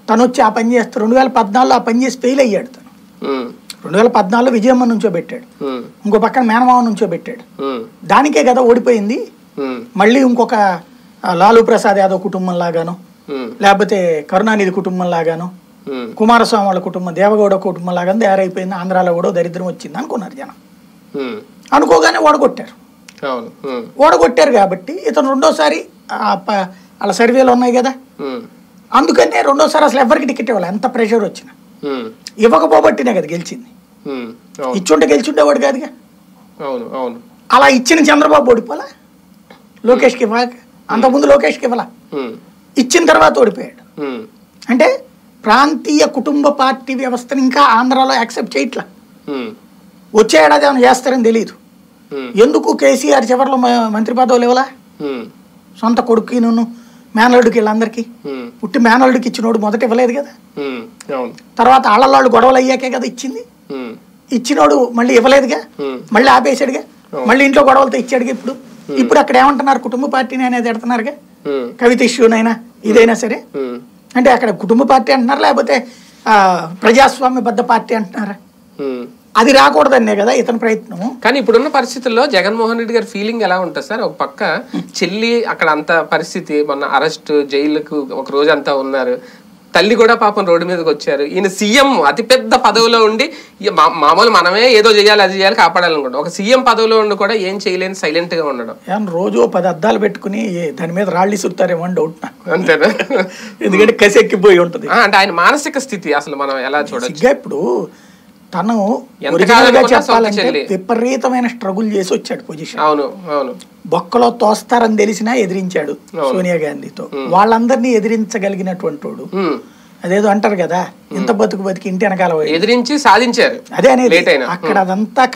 తను వచ్చి ఆ పని చేస్తే రెండు వేల పద్నాలుగులో ఆ పని చేసి ఫెయిల్ అయ్యాడు తను ఉమ్, రెండు వేల పద్నాలుగులో విజయమ్మ నుంచో పెట్టాడు ఉమ్, ఇంకో పక్కన మేనమామ నుంచో పెట్టాడు ఉమ్, దానికే కదా ఓడిపోయింది ఉమ్, మళ్ళీ ఇంకొక ఆ, లాలూ ప్రసాద్ యాదవ్ కుటుంబం లాగాను ఉమ్, లేకపోతే కరుణానిధి కుటుంబం లాగాను ఉమ్, కుమారస్వామి వాళ్ళ కుటుంబం దేవగౌడ కుటుంబం లాగాను తయారైపోయింది ఆంధ్రాలో కూడా దరిద్రం వచ్చింది అనుకున్నారు జనం ఉమ్, అనుకోగానే ఓడగొట్టారు అవును ఉమ్, ఓడగొట్టారు కాబట్టి ఇతను రెండోసారి ఆ ప- వాళ్ళ సర్వేలు ఉన్నాయి కదా ఉమ్, అందుకనే రెండోసారి అసలు ఎవరికి టికెట్ ఇవ్వాలి ఎంత ప్రెషర్ వచ్చినా ఉమ్, ఇవ్వకపోబట్టినే కదా గెలిచింది ఉమ్, అవును ఇచ్చుంటే గెలిచుండేవాడు కాదుగా అవును అవును అలా ఇచ్చిన చంద్రబాబు ఓడిపోలా లోకేష్కి ఇవ్వక అంతకుముందు లోకేష్కి ఇవ్వాల ఉమ్, ఇచ్చిన తర్వాత ఓడిపోయాడు ఉమ్, అంటే ప్రాంతీయ కుటుంబ పార్టీ వ్యవస్థను ఇంకా ఆంధ్రాలో యాక్సెప్ట్ చేయట్లా ఉమ్, వచ్చే ఏడాది ఏమైనా చేస్తారని తెలియదు ఉమ్, ఎందుకు కేసీఆర్ చివరిలో మ- మంత్రి పదవులు ఇవ్వలా ఉమ్, సొంత కొడుకుకి నువ్వు మేనల్లుడికి వీళ్ళందరికీ ఉమ్, పుట్టి మేనల్లుడికి ఇచ్చినోడు మొదట ఇవ్వలేదు కదా ఉమ్, అవును తర్వాత ఆళ్ళవాళ్ళు గొడవలు అయ్యాకే కదా ఇచ్చింది ఉమ్, ఇచ్చినోడు మళ్ళీ ఇవ్వలేదుగా ఉమ్, మళ్ళీ ఆపేశాడుగా మళ్ళీ ఇంట్లో గొడవలతో ఇచ్చాడుగా ఇప్పుడు ఇప్పుడు అక్కడ ఏమంటున్నారు కుటుంబ పార్టీని అనేది ఎడుతున్నారుగా ఉమ్, కవిత ఇష్యూనైనా ఇదైనా సరే ఉమ్, అంటే అక్కడ కుటుంబ పార్టీ అంటున్నారు లేకపోతే ఆ, ప్రజాస్వామ్యబద్ధ పార్టీ అంటున్నారా ఉమ్. అది రాకూడదనే కదా ఇతని ప్రయత్నం కానీ ఇప్పుడున్న పరిస్థితుల్లో జగన్మోహన్ రెడ్డి గారి ఫీలింగ్ ఎలా ఉంటుంది సార్ ఒక పక్క చెల్లి అక్కడ అంత పరిస్థితి మొన్న అరెస్ట్ జైలుకు ఒక రోజు అంతా ఉన్నారు తల్లి కూడా పాపం రోడ్డు మీదకి వచ్చారు ఈయన సీఎం అతిపెద్ద పదవిలో ఉండి ఇక మా- మామూలు మనమే ఏదో చేయాలి అది చేయాలి కాపాడాలనుకుంటాం ఒక సీఎం పదవిలో ఉండి కూడా ఏం చేయలేని సైలెంట్ గా ఉండడం ఏమన్నా రోజు ఓ పది అద్దాలు పెట్టుకుని దాని మీద రాళ్ళు ఇసురుతారేమో అని డౌట్ నాకు అంతేనా ఎందుకంటే కసెక్కిపోయి ఉంటుంది ఆ, అంటే ఆయన మానసిక స్థితి అసలు మనం ఎలా చూడొచ్చు సిగ్గా ఇప్పుడు తను ఎంత ఒరిజినల్ గా కాదనుకున్నా సొంత చెప్పాలంటే చెల్లి. విపరీతమైన స్ట్రగుల్ చేసి వచ్చాడు పొజిషన్ అవును అవును బొక్కలో తోస్తారని తెలిసినా ఎదిరించాడు సోనియా గాంధీతో వాళ్ళందరినీ ఎదిరించగలిగినటువంటి వాడు ఉమ్. అదేదో అంటారు కదా ఇంత బతుకు బతికి ఇంటి వెనకాల పోయి ఎదిరించి సాధించారు అదే అనేది లేట్ అయినా అక్కడ అదంతా